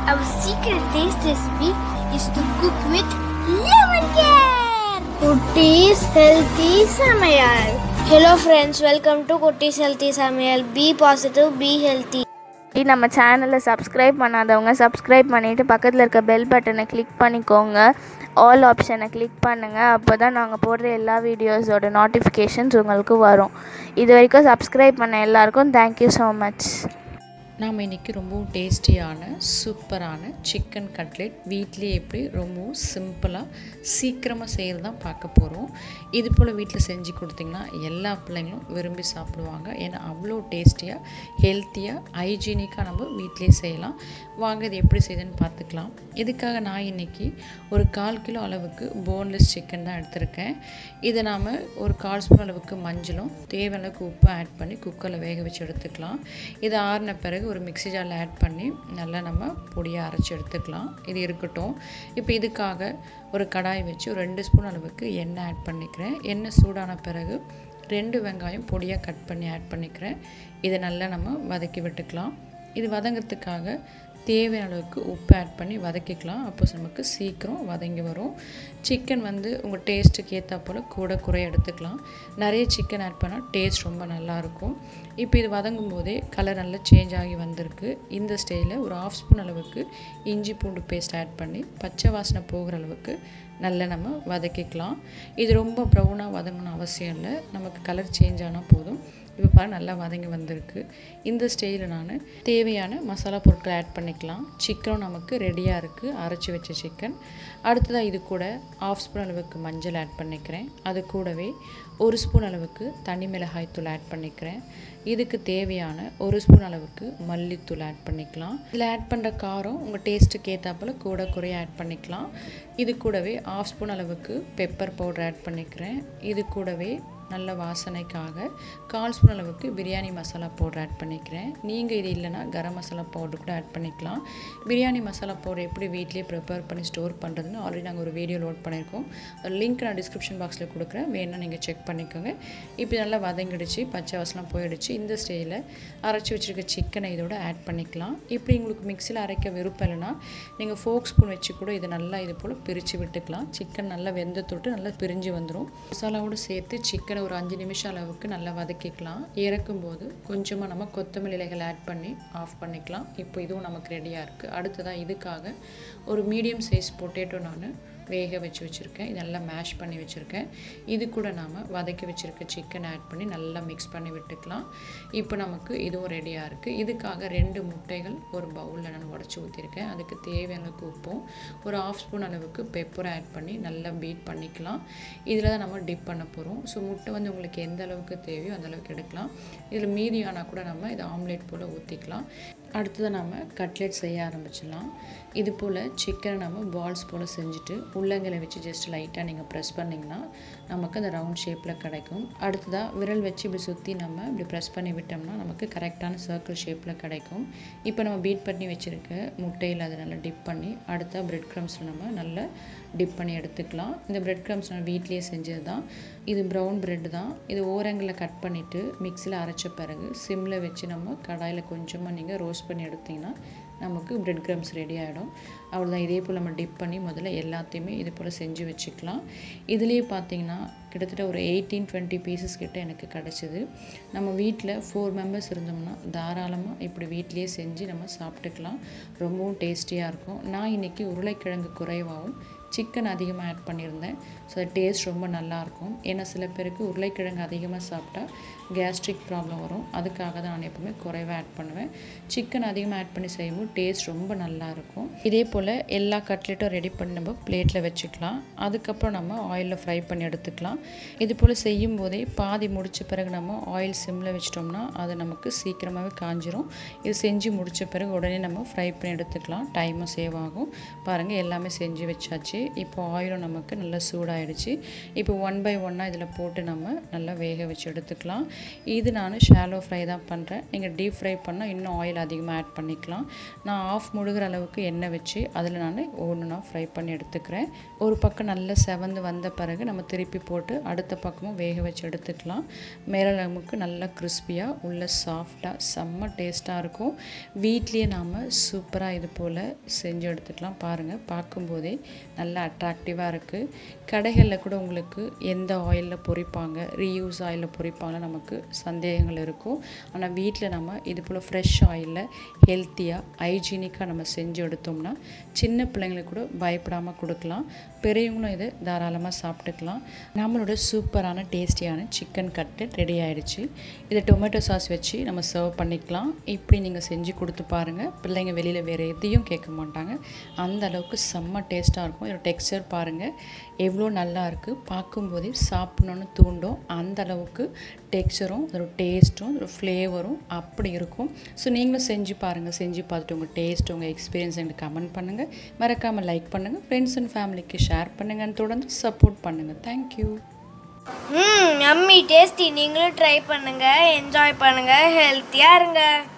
Our secret taste recipe is to cook with lemon care. Kutti's Healthy Samayal. Hello friends, welcome to Kutti's Healthy Samayal. Be positive, be healthy. இது நம்ம சேனலை subscribe பண்ணாதவங்க subscribe பண்ணிவிட்டு பக்கத்தில் இருக்க bell பட்டனை click பண்ணிக்கோங்க all ஆப்ஷனை கிளிக் பண்ணுங்கள் அப்போ தான் நாங்கள் போடுற எல்லா வீடியோஸோட நோட்டிஃபிகேஷன்ஸ் உங்களுக்கு வரும் இது வரைக்கும் சப்ஸ்கிரைப் பண்ண எல்லாருக்கும் தேங்க்யூ ஸோ மச் நாம் இன்றைக்கி ரொம்பவும் டேஸ்டியான சூப்பரான சிக்கன் கட்லெட் வீட்லேயே எப்படி ரொம்பவும் சிம்பிளாக சீக்கிரமாக செய்கிறது தான் பார்க்க போகிறோம் இது போல் வீட்டில் செஞ்சு கொடுத்திங்கன்னா எல்லா பிள்ளைங்களும் விரும்பி சாப்பிடுவாங்க ஏன்னா அவ்வளோ டேஸ்டியாக ஹெல்த்தியாக ஹைஜீனிக்காக நம்ம வீட்டிலே செய்யலாம் வாங்க இது எப்படி செய்யுதுன்னு பார்த்துக்கலாம் இதுக்காக நான் இன்றைக்கி ஒரு கால் கிலோ அளவுக்கு போன்லெஸ் சிக்கன் தான் எடுத்திருக்கேன் இதை நாம் ஒரு கால் ஸ்பூன் அளவுக்கு மஞ்சளும் தேவையான அளவுக்கு உப்பு ஆட் பண்ணி குக்கரில் வேக வச்சு எடுத்துக்கலாம் இது ஆறின பிறகு ஒரு மிக்ஸி ஜாரில் ஆட் பண்ணி நல்லா நம்ம பொடியாக அரைச்சி எடுத்துக்கலாம் இது இருக்கட்டும் இப்போ இதுக்காக ஒரு கடாய் வச்சு ஒரு ரெண்டு ஸ்பூன் அளவுக்கு எண்ணெய் ஆட் பண்ணிக்கிறேன் எண்ணெய் சூடான பிறகு ரெண்டு வெங்காயம் பொடியாக கட் பண்ணி ஆட் பண்ணிக்கிறேன் இதை நல்லா நம்ம வதக்கி விட்டுக்கலாம் இது வதங்கிறதுக்காக தேவையான அளவுக்கு உப்பு ஆட் பண்ணி வதக்கிக்கலாம் அப்போ நமக்கு சீக்கிரம் வதங்கி வரும் சிக்கன் வந்து உங்கள் டேஸ்ட்டுக்கு ஏற்றா போல் கூட குறைய எடுத்துக்கலாம் நிறைய சிக்கன் ஆட் பண்ணால் டேஸ்ட் ரொம்ப நல்லாயிருக்கும் இப்போ இது வதங்கும் போதே கலர் நல்லா சேஞ்ச் ஆகி வந்திருக்கு இந்த ஸ்டேஜில் ஒரு ஆஃப் ஸ்பூன் அளவுக்கு இஞ்சி பூண்டு பேஸ்ட் ஆட் பண்ணி பச்சை வாசனை போகிற அளவுக்கு நல்லா நம்ம வதக்கிக்கலாம் இது ரொம்ப ப்ரௌனாக வதங்கணும் அவசியம் இல்லை நமக்கு கலர் சேஞ்ச் ஆனால் போதும் இப்போ பாரு நல்லா வதங்கி வந்திருக்கு இந்த ஸ்டேஜில் நான் தேவையான மசாலா பொருட்களை ஆட் பண்ணிக்கலாம் சிக்கனும் நமக்கு ரெடியாக இருக்குது அரைச்சி வச்ச சிக்கன் அடுத்ததாக இது கூட ஆஃப் ஸ்பூன் அளவுக்கு மஞ்சள் ஆட் பண்ணிக்கிறேன் அது கூடவே ஒரு ஸ்பூன் அளவுக்கு தனி மிளகாய் தூள் ஆட் பண்ணிக்கிறேன் இதுக்கு தேவையான ஒரு ஸ்பூன் அளவுக்கு மல்லித்தூள் ஆட் பண்ணிக்கலாம் இதில் ஆட் பண்ணுற காரம் உங்கள் டேஸ்ட்டுக்கு ஏற்றாப்பில் கூட குறைய ஆட் பண்ணிக்கலாம் இது கூடவே ஆஃப் ஸ்பூன் அளவுக்கு பெப்பர் பவுடர் ஆட் பண்ணிக்கிறேன் இது கூடவே நல்ல வாசனைக்காக கால் ஸ்பூன் அளவுக்கு பிரியாணி மசாலா பவுடர் ஆட் பண்ணிக்கிறேன் நீங்கள் இது இல்லைனா கரம் மசாலா பவுடர் கூட ஆட் பண்ணிக்கலாம் பிரியாணி மசாலா பவுடர் எப்படி வீட்லேயே ப்ரிப்பேர் பண்ணி ஸ்டோர் பண்ணுறதுன்னு ஆல்ரெடி நாங்கள் ஒரு வீடியோ லோட் பண்ணியிருக்கோம் லிங்க் நான் டிஸ்கிரிப்ஷன் பாக்ஸில் கொடுக்குறேன் வேணால் நீங்கள் செக் பண்ணிக்கோங்க இப்போ நல்லா வதங்கிடுச்சு பச்சை வாசலாம் போயிடுச்சு இந்த ஸ்டேஜில் அரைச்சி வச்சுருக்க சிக்கனை இதோட ஆட் பண்ணிக்கலாம் இப்படி உங்களுக்கு மிக்சியில் அரைக்க விருப்பம் இல்லைன்னா நீங்கள் ஃபோக் ஸ்பூன் வச்சு கூட இதை நல்லா இது போல் பிரித்து விட்டுக்கலாம் சிக்கன் நல்லா வெந்த தொட்டு நல்லா பிரிஞ்சு வந்துடும் மசாலாவோடு சேர்த்து சிக்கனை ஒரு அஞ்சு நிமிஷம் அளவுக்கு நல்லா வதக்கிக்கலாம் இறக்கும்போது கொஞ்சமாக நம்ம கொத்தமல்லி இலைகள் ஆட் பண்ணி ஆஃப் பண்ணிக்கலாம் இப்போ இதுவும் நமக்கு ரெடியாக இருக்குது அடுத்ததாக இதுக்காக ஒரு மீடியம் சைஸ் பொட்டேட்டோ நான் வேக வச்சு வச்சுருக்கேன் இதெல்லாம் மேஷ் பண்ணி வச்சுருக்கேன் இது கூட நாம் வதக்கி வச்சுருக்க சிக்கன் ஆட் பண்ணி நல்லா மிக்ஸ் பண்ணி விட்டுக்கலாம் இப்போ நமக்கு இதுவும் ரெடியாக இருக்குது இதுக்காக ரெண்டு முட்டைகள் ஒரு பவுலில் நான் உடச்சி ஊற்றிருக்கேன் அதுக்கு தேவையான அளவுக்கு உப்பும் ஒரு ஆஃப் ஸ்பூன் அளவுக்கு பெப்பரை ஆட் பண்ணி நல்லா பீட் பண்ணிக்கலாம் இதில் தான் நம்ம டிப் பண்ண போகிறோம் ஸோ முட்டை வந்து உங்களுக்கு எந்த அளவுக்கு தேவையோ அந்த அளவுக்கு எடுக்கலாம் இதில் மீதி ஆனால் கூட நம்ம இதை ஆம்லேட் போல் ஊற்றிக்கலாம் அடுத்தது நம்ம கட்லெட் செய்ய ஆரம்பிச்சிடலாம் இது போல் சிக்கனை நம்ம பால்ஸ் போல் செஞ்சுட்டு உள்ளங்களை வச்சு ஜஸ்ட் லைட்டாக நீங்கள் ப்ரெஸ் பண்ணிங்கன்னா நமக்கு அந்த ரவுண்ட் ஷேப்பில் கிடைக்கும் அடுத்ததாக விரல் வச்சு இப்படி சுற்றி நம்ம இப்படி ப்ரெஸ் பண்ணி விட்டோம்னா நமக்கு கரெக்டான சர்க்கிள் ஷேப்பில் கிடைக்கும் இப்போ நம்ம பீட் பண்ணி வச்சுருக்க முட்டையில் அதை நல்லா டிப் பண்ணி அடுத்த பிரெட் க்ரம்ஸில் நம்ம நல்லா டிப் பண்ணி எடுத்துக்கலாம் இந்த பிரெட் க்ரம்ஸ் நான் வீட்லேயே செஞ்சது தான் இது ப்ரௌன் பிரெட் தான் இது ஓரங்களில் கட் பண்ணிவிட்டு மிக்சியில் அரைச்ச பிறகு சிம்மில் வச்சு நம்ம கடாயில் கொஞ்சமாக நீங்கள் ரோஸ்ட் பண்ணி எடுத்திங்கன்னா நமக்கு பிரெட் க்ரம்ஸ் ரெடி ஆகிடும் அவ்வளோதான் இதே போல் நம்ம டிப் பண்ணி முதல்ல எல்லாத்தையுமே இது போல் செஞ்சு வச்சுக்கலாம் இதுலேயே பார்த்தீங்கன்னா கிட்டத்தட்ட ஒரு எயிட்டீன் டுவெண்ட்டி பீசஸ் கிட்ட எனக்கு கிடச்சிது நம்ம வீட்டில் ஃபோர் மெம்பர்ஸ் இருந்தோம்னா தாராளமாக இப்படி வீட்லேயே செஞ்சு நம்ம சாப்பிட்டுக்கலாம் ரொம்பவும் டேஸ்டியாக இருக்கும் நான் இன்றைக்கி உருளைக்கிழங்கு குறைவாகவும் சிக்கன் அதிகமாக ஆட் பண்ணியிருந்தேன் ஸோ டேஸ்ட் ரொம்ப நல்லாயிருக்கும் ஏன்னா சில பேருக்கு உருளைக்கிழங்கு அதிகமாக சாப்பிட்டா கேஸ்ட்ரிக் ப்ராப்ளம் வரும் அதுக்காக தான் நான் எப்போவுமே குறைவாக ஆட் பண்ணுவேன் சிக்கன் அதிகமாக ஆட் பண்ணி செய்யும்போது டேஸ்ட் ரொம்ப நல்லாயிருக்கும் இதே போல் எல்லா கட்லெட்டும் ரெடி பண்ணி நம்ம பிளேட்டில் வச்சுக்கலாம் அதுக்கப்புறம் நம்ம ஆயிலில் ஃப்ரை பண்ணி எடுத்துக்கலாம் இது போல் செய்யும் போதே பாதி முடித்த பிறகு நம்ம ஆயில் சிம்மில் வச்சிட்டோம்னா அது நமக்கு சீக்கிரமாகவே காஞ்சிரும் இது செஞ்சு முடித்த பிறகு உடனே நம்ம ஃப்ரை பண்ணி எடுத்துக்கலாம் டைமும் சேவ் ஆகும் பாருங்கள் எல்லாமே செஞ்சு வச்சாச்சு இப்போ ஆயிலும் நமக்கு நல்லா சூடாயிடுச்சு இப்போ ஒன் பை ஒன்னாக இதில் போட்டு நம்ம நல்லா வேக வச்சு எடுத்துக்கலாம் இது நான் ஷாலோ ஃப்ரை தான் பண்ணுறேன் நீங்கள் டீப் ஃப்ரை பண்ணால் இன்னும் ஆயில் அதிகமாக ஆட் பண்ணிக்கலாம் நான் ஆஃப் முழுகிற அளவுக்கு எண்ணெய் வச்சு அதில் நான் ஒன்று ஃப்ரை பண்ணி எடுத்துக்கிறேன் ஒரு பக்கம் நல்லா செவந்து வந்த பிறகு நம்ம திருப்பி போட்டு அடுத்த பக்கமும் வேக வச்சு எடுத்துக்கலாம் மேலே நமக்கு நல்லா கிறிஸ்பியாக உள்ள சாஃப்டாக செம்ம டேஸ்ட்டாக இருக்கும் வீட்லேயே நாம் சூப்பராக இது போல் செஞ்சு எடுத்துக்கலாம் பாருங்கள் பார்க்கும்போதே நல்லா அட்ராக்டிவாக இருக்குது கடைகளில் கூட உங்களுக்கு எந்த ஆயிலில் பொரிப்பாங்க ரீயூஸ் ஆயிலில் பொரிப்பாங்க நமக்கு சந்தேகங்கள் இருக்கும் ஆனால் வீட்டில் நம்ம இது போல் ஃப்ரெஷ் ஆயிலில் ஹெல்த்தியாக ஹைஜீனிக்காக நம்ம செஞ்சு எடுத்தோம்னா சின்ன பிள்ளைங்களுக்கு கூட பயப்படாமல் கொடுக்கலாம் பெரியவங்களும் இதை தாராளமாக சாப்பிட்டுக்கலாம் நம்மளோட சூப்பரான டேஸ்டியான சிக்கன் கட்லெட் ரெடி ஆயிடுச்சு இதை டொமேட்டோ சாஸ் வச்சு நம்ம சர்வ் பண்ணிக்கலாம் இப்படி நீங்கள் செஞ்சு கொடுத்து பாருங்கள் பிள்ளைங்க வெளியில் வேறு எதையும் கேட்க மாட்டாங்க அந்த அளவுக்கு செம்ம டேஸ்ட்டாக இருக்கும் இதோட டெக்ஸ்சர் பாருங்கள் எவ்வளோ நல்லா இருக்குது பார்க்கும்போதே சாப்பிடணுன்னு தூண்டும் அந்த அளவுக்கு டெக்ஸ்சரும் அதோட டேஸ்ட்டும் அதோட ஃப்ளேவரும் அப்படி இருக்கும் ஸோ நீங்களும் செஞ்சு பாருங்கள் செஞ்சு பார்த்துட்டு உங்கள் டேஸ்ட் உங்கள் எக்ஸ்பீரியன்ஸ் எங்களுக்கு கமெண்ட் பண்ணுங்கள் மறக்காமல் லைக் பண்ணுங்கள் ஃப்ரெண்ட்ஸ் அண்ட் ஃபேமிலிக்கு ஷேர் பண்ணுங்கன்னு தொடர்ந்து சப்போர்ட் பண்ணுங்கள் தேங்க்யூ ம் அம்மி டேஸ்டி நீங்களும் ட்ரை பண்ணுங்க என்ஜாய் பண்ணுங்க ஹெல்த்தியாக இருங்க